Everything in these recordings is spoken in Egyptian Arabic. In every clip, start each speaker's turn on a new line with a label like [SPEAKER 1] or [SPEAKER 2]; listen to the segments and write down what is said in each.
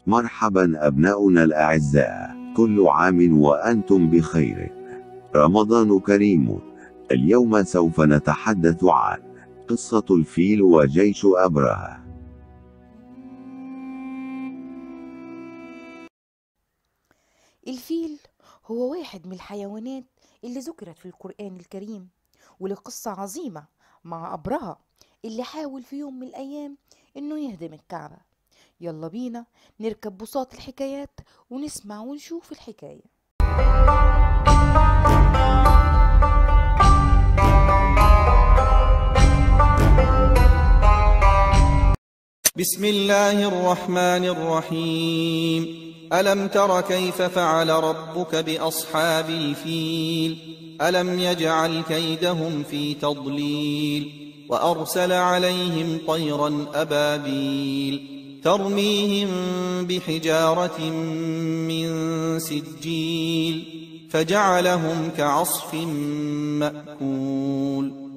[SPEAKER 1] مرحبا أبناؤنا الأعزاء كل عام وأنتم بخير رمضان كريم اليوم سوف نتحدث عن قصة الفيل وجيش أبرهة
[SPEAKER 2] الفيل هو واحد من الحيوانات اللي ذكرت في القرآن الكريم وله قصة عظيمة مع أبرهة اللي حاول في يوم من الأيام إنه يهدم الكعبة يلا بينا نركب بساط الحكايات ونسمع ونشوف الحكاية
[SPEAKER 3] بسم الله الرحمن الرحيم ألم تر كيف فعل ربك بأصحاب الفيل ألم يجعل كيدهم في تضليل وأرسل عليهم طيرا أبابيل ترميهم بحجارة من سجيل فجعلهم كعصف مأكول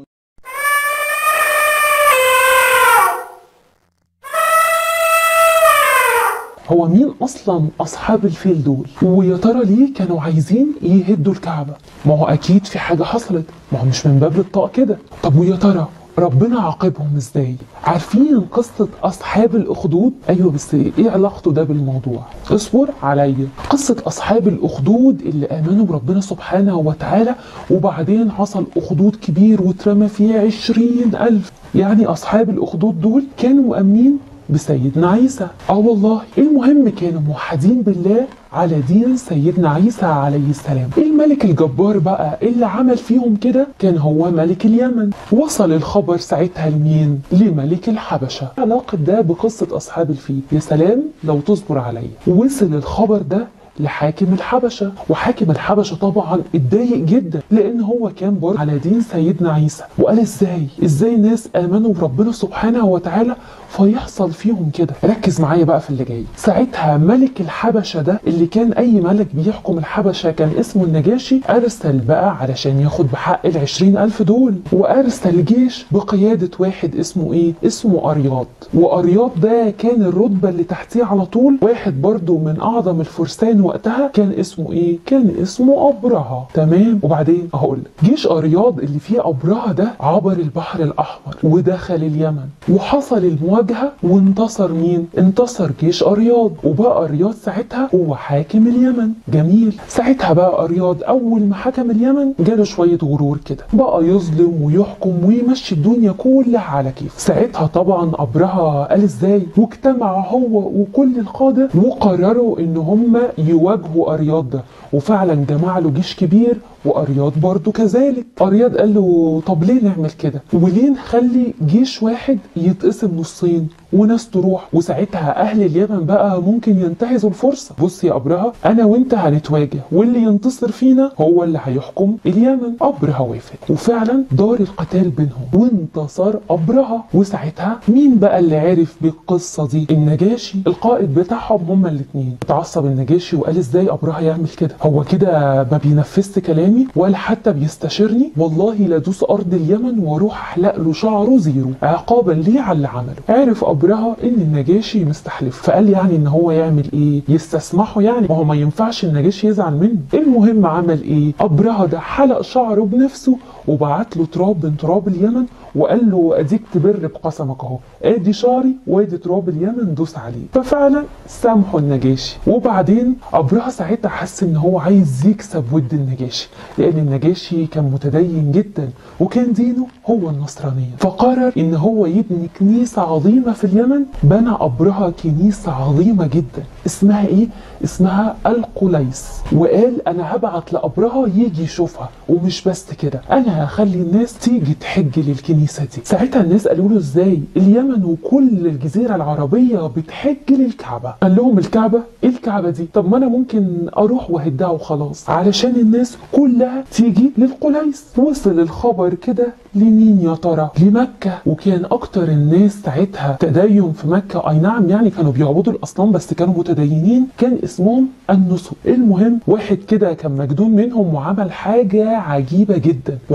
[SPEAKER 4] هو مين اصلا اصحاب الفيل دول ويا ترى ليه كانوا عايزين يهدوا الكعبه ما هو اكيد في حاجه حصلت ما هو مش من باب الطاق كده طب ويا ترى ربنا عاقبهم ازاي عارفين قصة أصحاب الأخدود أيوة بس إيه علاقته ده بالموضوع اصبر عليا قصة أصحاب الأخدود اللي آمنوا بربنا سبحانه وتعالى وبعدين حصل أخدود كبير واترمى فيه عشرين ألف يعني أصحاب الأخدود دول كانوا مؤمنين بسيدنا عيسى اه والله المهم كانوا موحدين بالله على دين سيدنا عيسى عليه السلام الملك الجبار بقى اللي عمل فيهم كده كان هو ملك اليمن وصل الخبر ساعتها لمين لملك الحبشة علاقة ده بقصة أصحاب الفيل يا سلام لو تصبر عليا وصل الخبر ده لحاكم الحبشة وحاكم الحبشة طبعا اتضايق جدا لان هو كان برضه على دين سيدنا عيسى وقال ازاي ازاي ناس امنوا بربنا سبحانه وتعالى فيحصل فيهم كده ركز معايا بقى في اللي جاي ساعتها ملك الحبشة ده اللي كان اي ملك بيحكم الحبشة كان اسمه النجاشي ارسل بقى علشان ياخد بحق العشرين الف دول وارسل جيش بقيادة واحد اسمه ايه اسمه ارياض وارياض ده كان الرتبة اللي تحتيه على طول واحد برضه من اعظم الفرسان وقتها كان اسمه ايه كان اسمه ابرهة تمام وبعدين اقول جيش ارياض اللي فيه ابرهة ده عبر البحر الاحمر ودخل اليمن وحصل المواجهة وانتصر مين انتصر جيش ارياض وبقى ارياض ساعتها هو حاكم اليمن جميل ساعتها بقى ارياض اول ما حكم اليمن جاله شوية غرور كده بقى يظلم ويحكم ويمشي الدنيا كلها على كيف ساعتها طبعا ابرهة قال ازاي واجتمع هو وكل القادة وقرروا ان هم يواجهوا ارياض ده وفعلا جمع له جيش كبير وارياض برضه كذلك ارياض قال له طب ليه نعمل كده وليه نخلي جيش واحد يتقسم نصين وناس تروح وساعتها اهل اليمن بقى ممكن ينتهزوا الفرصه بص يا ابرهه انا وانت هنتواجه واللي ينتصر فينا هو اللي هيحكم اليمن ابرهه وافق وفعلا دار القتال بينهم وانتصر ابرهه وساعتها مين بقى اللي عرف بالقصه دي النجاشي القائد بتاعهم هما الاثنين اتعصب النجاشي وقال ازاي ابرهه يعمل كده هو كده ما بينفذش كلامي ولا حتى بيستشيرني والله لادوس ارض اليمن واروح احلق له شعره زيرو عقابا ليه على اللي عمله عرف ابرهه ان النجاشي مستحلف فقال يعني ان هو يعمل ايه يستسمحه يعني ما هو ما ينفعش النجاشي يزعل منه المهم عمل ايه ابرهه ده حلق شعره بنفسه وبعت له تراب من تراب اليمن وقال له اديك تبر بقسمك اهو ادي شعري وادي تراب اليمن دوس عليه ففعلا سامحوا النجاشي وبعدين ابرهه ساعتها حس ان هو عايز يكسب ود النجاشي لان النجاشي كان متدين جدا وكان دينه هو النصرانيه فقرر ان هو يبني كنيسه عظيمه في اليمن بنى ابرهه كنيسه عظيمه جدا اسمها ايه اسمها القليس وقال انا هبعت لابرهه يجي يشوفها ومش بس كده انا هخلي الناس تيجي تحج للكنيسه دي ساعتها الناس قالوا له ازاي اليمن وكل الجزيره العربيه بتحج للكعبه قال لهم الكعبه ايه الكعبه دي طب ما انا ممكن اروح واهدها وخلاص علشان الناس كلها تيجي للقليس وصل الخبر كده لمين يا ترى لمكه وكان اكتر الناس ساعتها تدين في مكه اي نعم يعني كانوا بيعبدوا الاصنام بس كانوا متدينين كان اسمهم النسك المهم واحد كده كان مجنون منهم وعمل حاجه عجيبه جدا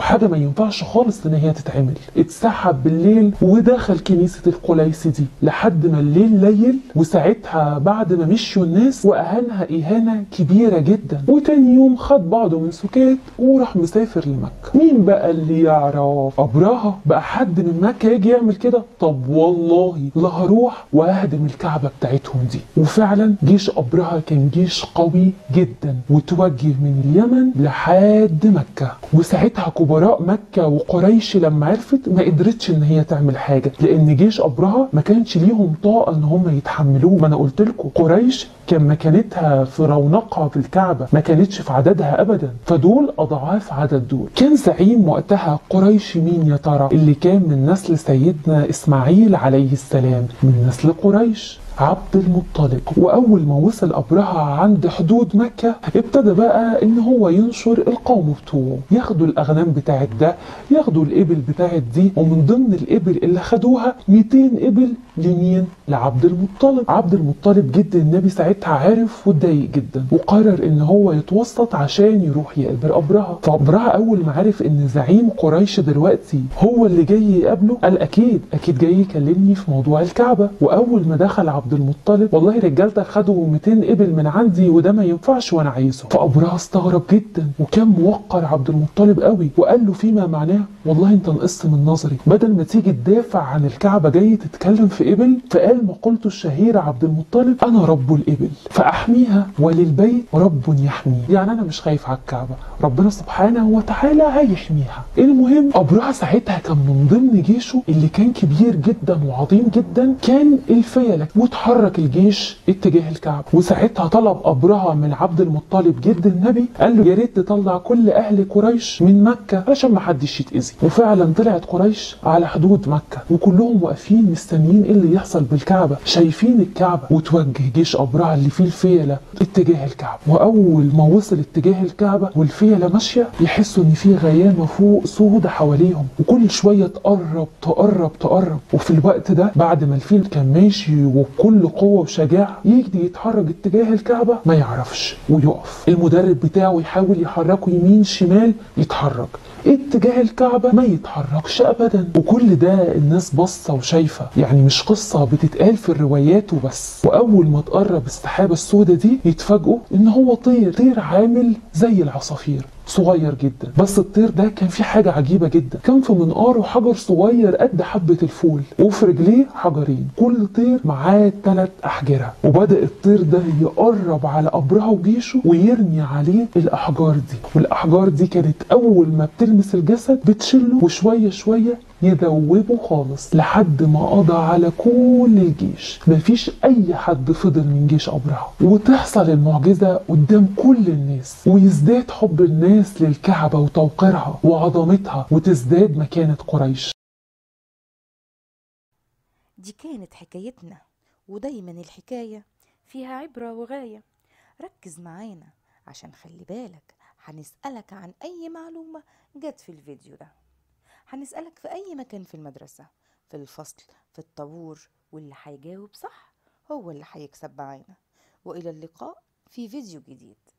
[SPEAKER 4] وحاجة ما ينفعش خالص ان هي تتعمل اتسحب بالليل ودخل كنيسة القليس دي لحد ما الليل ليل وساعتها بعد ما مشيوا الناس واهانها اهانة كبيرة جدا وتاني يوم خد بعضه من سكات وراح مسافر لمكة مين بقى اللي يعرف ابرهة بقى حد من مكة يجي يعمل كده طب والله لا هروح واهدم الكعبة بتاعتهم دي وفعلا جيش ابرهة كان جيش قوي جدا وتوجه من اليمن لحد مكة وساعتها كبراء مكة وقريش لما عرفت ما قدرتش ان هي تعمل حاجة لان جيش ابرهة ما كانش ليهم طاقة ان هم يتحملوه ما انا قلت لكم قريش كان مكانتها في رونقها في الكعبة ما كانتش في عددها ابدا فدول اضعاف عدد دول كان زعيم وقتها قريش مين يا ترى اللي كان من نسل سيدنا اسماعيل عليه السلام من نسل قريش عبد المطلب واول ما وصل ابرهة عند حدود مكة ابتدى بقى ان هو ينشر القوم بتوعه ياخدوا الاغنام بتاعت ده ياخدوا الابل بتاعت دي ومن ضمن الابل اللي خدوها 200 ابل لمين لعبد المطلب عبد المطلب جد النبي ساعتها عارف واتضايق جدا وقرر ان هو يتوسط عشان يروح يقابل ابرهة فابرهة اول ما عرف ان زعيم قريش دلوقتي هو اللي جاي يقابله قال اكيد اكيد جاي يكلمني في موضوع الكعبة واول ما دخل عبد المطلب والله رجالتك خدوا 200 ابل من عندي وده ما ينفعش وانا عايزه فابرهة استغرب جدا وكان موقر عبد المطلب قوي وقال له فيما معناه والله انت نقصت من نظري بدل ما تيجي تدافع عن الكعبة جاي تتكلم في ابل فقال مقولته الشهيرة عبد المطلب انا رب الابل فاحميها وللبيت رب يحميه يعني انا مش خايف على الكعبة ربنا سبحانه وتعالى هيحميها المهم ابرهة ساعتها كان من ضمن جيشه اللي كان كبير جدا وعظيم جدا كان الفيلة وتحرك الجيش اتجاه الكعبة وساعتها طلب ابرهة من عبد المطلب جد النبي قال له يا ريت تطلع كل اهل قريش من مكة علشان ما حدش يتأذي وفعلا طلعت قريش على حدود مكة وكلهم واقفين مستنيين ايه اللي يحصل بالكعبة شايفين الكعبة وتوجه جيش ابرهة اللي فيه الفيلة اتجاه الكعبة واول ما وصل اتجاه الكعبة والفيلة ماشية يحسوا ان في غيامة فوق سودة حواليهم وكل شوية تقرب تقرب تقرب وفي الوقت ده بعد ما الفيل كان ماشي وبكل قوة وشجاعة يجي يتحرك اتجاه الكعبة ما يعرفش ويقف المدرب بتاعه يحاول يحركه يمين شمال يتحرك اتجاه الكعبة ما يتحركش ابدا وكل ده الناس باصة وشايفة يعني مش قصة بتتقال في الروايات وبس واول ما تقرب السحابة السوداء دي يتفاجئوا ان هو طير طير عامل زي العصافير صغير جدا بس الطير ده كان فيه حاجة عجيبة جدا كان في منقاره حجر صغير قد حبة الفول وفي رجليه حجرين كل طير معاه ثلاث أحجرة وبدأ الطير ده يقرب على أبرهة وجيشه ويرمي عليه الأحجار دي والأحجار دي كانت أول ما بتلمس الجسد بتشله وشوية شوية يذوبه خالص لحد ما قضى على كل الجيش مفيش اي حد فضل من جيش ابرهة وتحصل المعجزة قدام كل الناس ويزداد حب الناس للكعبة وتوقيرها وعظمتها وتزداد مكانة قريش
[SPEAKER 2] دي كانت حكايتنا ودايما الحكاية فيها عبرة وغاية ركز معانا عشان خلي بالك هنسألك عن أي معلومة جت في الفيديو ده هنسألك في أي مكان في المدرسة في الفصل في الطابور واللي هيجاوب صح هو اللي هيكسب معانا وإلى اللقاء في فيديو جديد